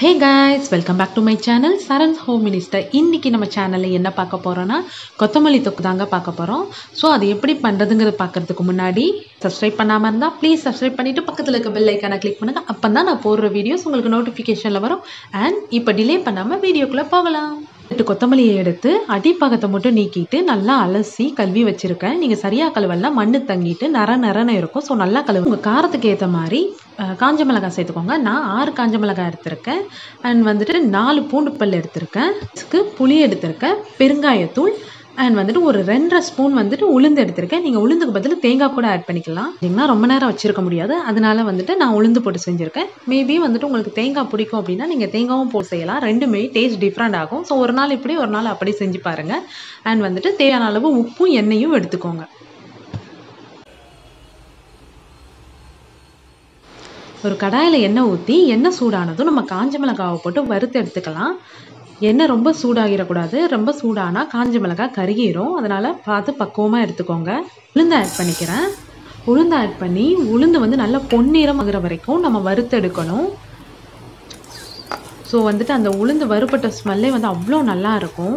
hey guys welcome back to my channel Charan's home minister இன்றைக்கி நம்ம சேனலில் என்ன பார்க்க போகிறோன்னா கொத்தமல்லி தொக்கு தாங்க பார்க்க போகிறோம் ஸோ அது எப்படி பண்ணுறதுங்கிறத பார்க்கறதுக்கு முன்னாடி சப்ஸ்கிரைப் பண்ணாமல் இருந்தால் ப்ளீஸ் சப்ஸ்கிரைப் பண்ணிவிட்டு பக்கத்தில் இருக்க பெல் ஐக்கானை கிளிக் பண்ணுங்கள் அப்போ தான் நான் போடுற வீடியோஸ் உங்களுக்கு நோட்டிஃபிகேஷனில் வரும் அண்ட் இப்போ டிலே பண்ணாமல் வீடியோக்குள்ளே போகலாம் எட்டு கொத்தமல்லியை எடுத்து அடிப்பாகத்தை மட்டும் நீக்கிட்டு நல்லா அலசி கழுவி வச்சுருக்கேன் நீங்கள் சரியாக கழுவலாம் மண்ணு தங்கிட்டு நர நரன்னு இருக்கும் ஸோ நல்லா கழுவு உங்கள் காரத்துக்கு ஏற்ற மாதிரி அஹ், காஞ்ச மிளகாய் சேர்த்துக்கோங்க நான் ஆறு காஞ்ச மிளகாய் எடுத்திருக்கேன் அண்ட் வந்துட்டு நாலு பூண்டு பல் எடுத்திருக்கேன் இதுக்கு புளி எடுத்திருக்கேன் பெருங்காயத்தூள் அண்ட் வந்துட்டு ஒரு ரெண்டரை ஸ்பூன் வந்துட்டு உளுந்து எடுத்திருக்கேன் நீங்கள் உளுந்துக்கு பதில் தேங்காய் கூட ஆட் பண்ணிக்கலாம் இல்லைங்களா ரொம்ப நேரம் வச்சிருக்க முடியாது அதனால வந்துட்டு நான் உளுந்து போட்டு செஞ்சுருக்கேன் மேபி வந்துட்டு உங்களுக்கு தேங்காய் பிடிக்கும் அப்படின்னா நீங்கள் தேங்காயும் போட்டு செய்யலாம் ரெண்டுமே டேஸ்ட் டிஃப்ரெண்ட் ஆகும் ஸோ ஒரு நாள் இப்படி ஒரு நாள் அப்படி செஞ்சு பாருங்கள் அண்ட் வந்துட்டு தேவையான அளவு உப்பும் எண்ணெயும் எடுத்துக்கோங்க ஒரு கடாயில் எண்ணெய் ஊற்றி எண்ணெய் சூடானதும் நம்ம காஞ்ச மிளகாவை போட்டு வறுத்து எடுத்துக்கலாம் எண்ணெய் ரொம்ப சூடாகிடக்கூடாது ரொம்ப சூடானா காஞ்ச மிளகாய் கருகிரும் அதனால் பார்த்து பக்குவமாக எடுத்துக்கோங்க உளுந்து ஆட் பண்ணிக்கிறேன் உளுந்து ஆட் பண்ணி உளுந்து வந்து நல்லா பொன்னிறம் ஆகுற வரைக்கும் நம்ம வறுத்து எடுக்கணும் ஸோ வந்துட்டு அந்த உளுந்து வறுப்பட்ட ஸ்மெல்லே வந்து அவ்வளோ நல்லா இருக்கும்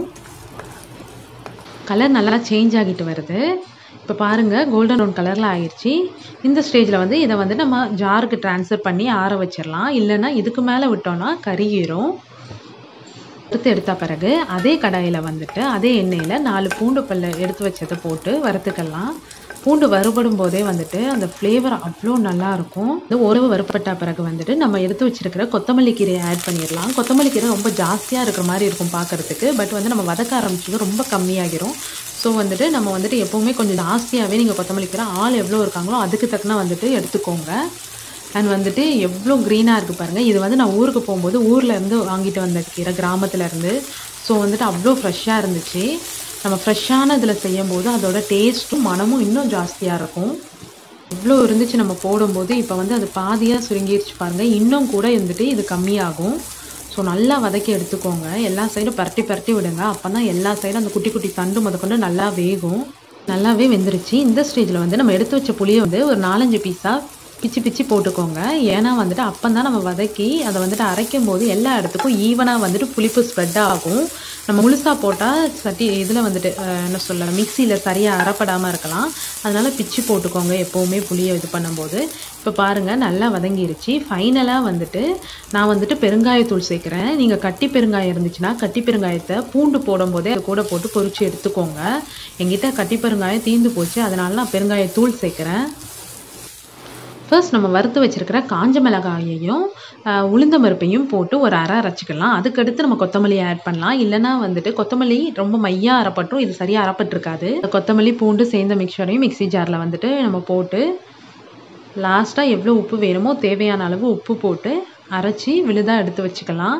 கலர் நல்லா சேஞ்ச் ஆகிட்டு வருது இப்போ பாருங்கள் கோல்டன் ப்ரௌன் கலரில் ஆயிடுச்சு இந்த ஸ்டேஜில் வந்து இதை வந்து நம்ம ஜாருக்கு ட்ரான்ஸ்ஃபர் பண்ணி ஆற வச்சிடலாம் இல்லைன்னா இதுக்கு மேலே விட்டோம்னா கருகிரும் வறுத்து எடுத்த பிறகு அதே கடாயில் வந்துட்டு அதே எண்ணெயில் நாலு பூண்டு பல்ல எடுத்து வச்சதை போட்டு வறுத்துக்கலாம் பூண்டு வறுபடும் போதே வந்துட்டு அந்த ஃப்ளேவர் அவ்வளோ நல்லா இருக்கும் இது உறவு வறுப்பட்ட பிறகு வந்துட்டு நம்ம எடுத்து வச்சிருக்கிற கொத்தமல்லி கீரையை ஆட் பண்ணிடலாம் கொத்தமல்லி கீரை ரொம்ப ஜாஸ்தியாக இருக்கிற மாதிரி இருக்கும் பார்க்கறதுக்கு பட் வந்து நம்ம வதக்க ஆரம்பிச்சது ரொம்ப கம்மியாகிரும் ஸோ வந்துட்டு நம்ம வந்துட்டு எப்போவுமே கொஞ்சம் ஜாஸ்தியாகவே நீங்கள் கொத்தமல்லி கீரை ஆள் எவ்வளோ இருக்காங்களோ அதுக்கு தக்கன வந்துட்டு எடுத்துக்கோங்க அண்ட் வந்துட்டு எவ்வளோ க்ரீனாக இருக்குது பாருங்கள் இது வந்து நான் ஊருக்கு போகும்போது ஊரில் இருந்து வாங்கிட்டு வந்த கீரை கிராமத்துல இருந்து ஸோ வந்துட்டு அவ்வளோ ஃப்ரெஷ்ஷாக இருந்துச்சு நம்ம ஃப்ரெஷ்ஷான இதில் செய்யும்போது அதோட டேஸ்ட்டும் மனமும் இன்னும் ஜாஸ்தியாக இருக்கும் இவ்வளோ இருந்துச்சு நம்ம போடும்போது இப்போ வந்து அது பாதியாக சுருங்கிருச்சு பாருங்கள் இன்னும் கூட இருந்துட்டு இது கம்மியாகும் ஸோ நல்லா வதக்கி எடுத்துக்கோங்க எல்லா சைடும் பரட்டி பரட்டி விடுங்க அப்போ தான் எல்லா சைடும் அந்த குட்டி குட்டி தண்டு முதற்கொண்டு நல்லா வேகும் நல்லாவே வெந்துருச்சு இந்த ஸ்டேஜில் வந்து நம்ம எடுத்து வச்ச புளியை வந்து ஒரு நாலஞ்சு பீஸாக பிச்சு பிச்சு போட்டுக்கோங்க ஏன்னா வந்துட்டு அப்போ தான் நம்ம வதக்கி அதை வந்துட்டு அரைக்கும் போது எல்லா இடத்துக்கும் ஈவனாக வந்துட்டு புளிப்பு ஸ்ப்ரெட் ஆகும் நம்ம முழுசாக போட்டால் சட்டி இதில் வந்துட்டு அஹ், என்ன சொல்ல மிக்சியில் சரியாக அரைப்படாமல் இருக்கலாம் அதனால் பிச்சு போட்டுக்கோங்க எப்போவுமே புளியை இது பண்ணும்போது இப்போ பாருங்கள் நல்லா வதங்கிருச்சு ஃபைனலாக வந்துட்டு நான் வந்துட்டு பெருங்காயத்தூள் சேர்க்குறேன் நீங்கள் கட்டி பெருங்காயம் இருந்துச்சுன்னா கட்டி பெருங்காயத்தை பூண்டு போடும்போதே அது கூட போட்டு பொரிச்சு எடுத்துக்கோங்க எங்கிட்ட கட்டி பெருங்காயம் தீந்து போச்சு அதனால நான் பெருங்காயத்தூள் சேர்க்குறேன் ஃபர்ஸ்ட் நம்ம வறுத்து வச்சிருக்கிற காஞ்ச மிளகாயையும் ஆஹ், உளுந்த பருப்பையும் போட்டு ஒரு அரை அரைச்சிக்கலாம் அதுக்கடுத்து நம்ம கொத்தமல்லி ஆட் பண்ணலாம் இல்லைன்னா வந்துட்டு கொத்தமல்லி ரொம்ப மையாக அரைப்பட்டும் இது சரியாக அரைப்பட்டிருக்காது கொத்தமல்லி பூண்டு சேர்ந்த மிக்சரையும் மிக்ஸி ஜாரில் வந்துட்டு நம்ம போட்டு லாஸ்ட்டாக எவ்வளோ உப்பு வேணுமோ தேவையான அளவு உப்பு போட்டு அரைச்சி விழுதாக எடுத்து வச்சுக்கலாம்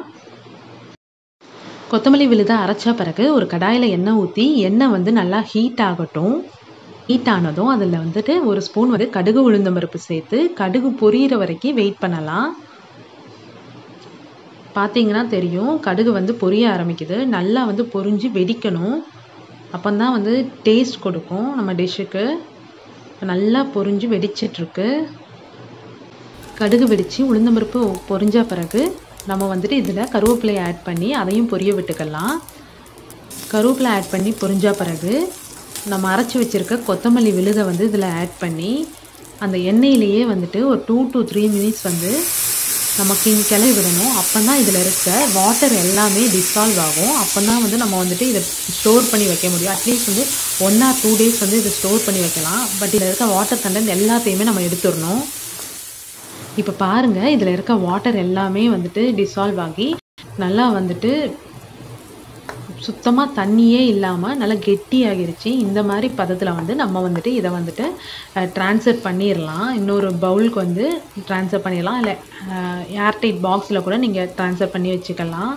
கொத்தமல்லி விழுதை அரைச்ச பிறகு ஒரு கடாயில் எண்ணெய் ஊற்றி எண்ணெய் வந்து நல்லா ஹீட் ஆகட்டும் ஹீட் ஆனதும் அதில் வந்துட்டு ஒரு ஸ்பூன் வந்து கடுகு உளுந்தம் பருப்பு சேர்த்து கடுகு பொரியிற வரைக்கும் வெயிட் பண்ணலாம் பார்த்தீங்கன்னா தெரியும் கடுகு வந்து பொரிய ஆரம்பிக்குது நல்லா வந்து பொரிஞ்சு வெடிக்கணும் அப்போ தான் வந்து டேஸ்ட் கொடுக்கும் நம்ம டிஷ்ஷுக்கு நல்லா பொரிஞ்சு வெடிச்சிட்ருக்கு கடுகு வெடித்து உளுந்தம்பருப்பு பொரிஞ்ச பிறகு நம்ம வந்துட்டு இதில் கருவேப்பிலையை ஆட் பண்ணி அதையும் பொரிய விட்டுக்கலாம் கருவேப்பிலை ஆட் பண்ணி பொரிஞ்ச பிறகு நம்ம அரைச்சி வச்சுருக்க கொத்தமல்லி விழுதை வந்து இதில் ஆட் பண்ணி அந்த எண்ணெயிலேயே வந்துட்டு ஒரு டூ டு த்ரீ மினிட்ஸ் வந்து நம்ம கிங் கிளறி விடணும் அப்போ தான் இதில் இருக்க வாட்டர் எல்லாமே டிசால்வ் ஆகும் அப்போ தான் வந்து நம்ம வந்துட்டு இதை ஸ்டோர் பண்ணி வைக்க முடியும் அட்லீஸ்ட் வந்து ஒன் ஆர் டூ டேஸ் வந்து இதை ஸ்டோர் பண்ணி வைக்கலாம் பட் இதில் இருக்க வாட்டர் கண்டென்ட் எல்லாத்தையுமே நம்ம எடுத்துடணும் இப்போ பாருங்கள் இதில் இருக்க வாட்டர் எல்லாமே வந்துட்டு டிசால்வ் ஆகி நல்லா வந்துட்டு சுத்தமாக தண்ணியே இல்லாமல் நல்லா கெட்டியாகிருச்சு இந்த மாதிரி பதத்தில் வந்து நம்ம வந்துட்டு இதை வந்துட்டு ட்ரான்ஸ்ஃபர் பண்ணிடலாம் இன்னொரு பவுலுக்கு வந்து ட்ரான்ஸ்ஃபர் பண்ணிடலாம் இல்லை ஏர்டைட் பாக்ஸில் கூட நீங்கள் ட்ரான்ஸ்ஃபர் பண்ணி வச்சுக்கலாம்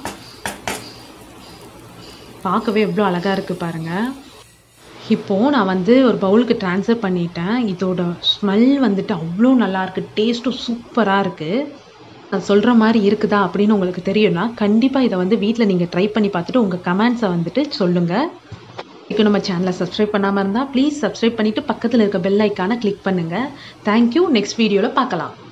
பார்க்கவே எவ்வளோ அழகாக இருக்குது பாருங்கள் இப்போது நான் வந்து ஒரு பவுலுக்கு ட்ரான்ஸ்ஃபர் பண்ணிட்டேன் இதோட ஸ்மெல் வந்துட்டு அவ்வளோ நல்லா இருக்குது டேஸ்ட்டும் சூப்பராக இருக்குது நான் சொல்கிற மாதிரி இருக்குதா அப்படின்னு உங்களுக்கு தெரியும்னா கண்டிப்பாக இதை வந்து வீட்டில் நீங்கள் ட்ரை பண்ணி பார்த்துட்டு உங்கள் கமெண்ட்ஸை வந்துட்டு சொல்லுங்கள் இப்போ நம்ம சேனலை சப்ஸ்கிரைப் பண்ணாமல் இருந்தால் ப்ளீஸ் சப்ஸ்கிரைப் பண்ணிவிட்டு பக்கத்தில் இருக்க பெல் ஐக்கானை கிளிக் பண்ணுங்கள் தேங்க்யூ நெக்ஸ்ட் வீடியோவில் பார்க்கலாம்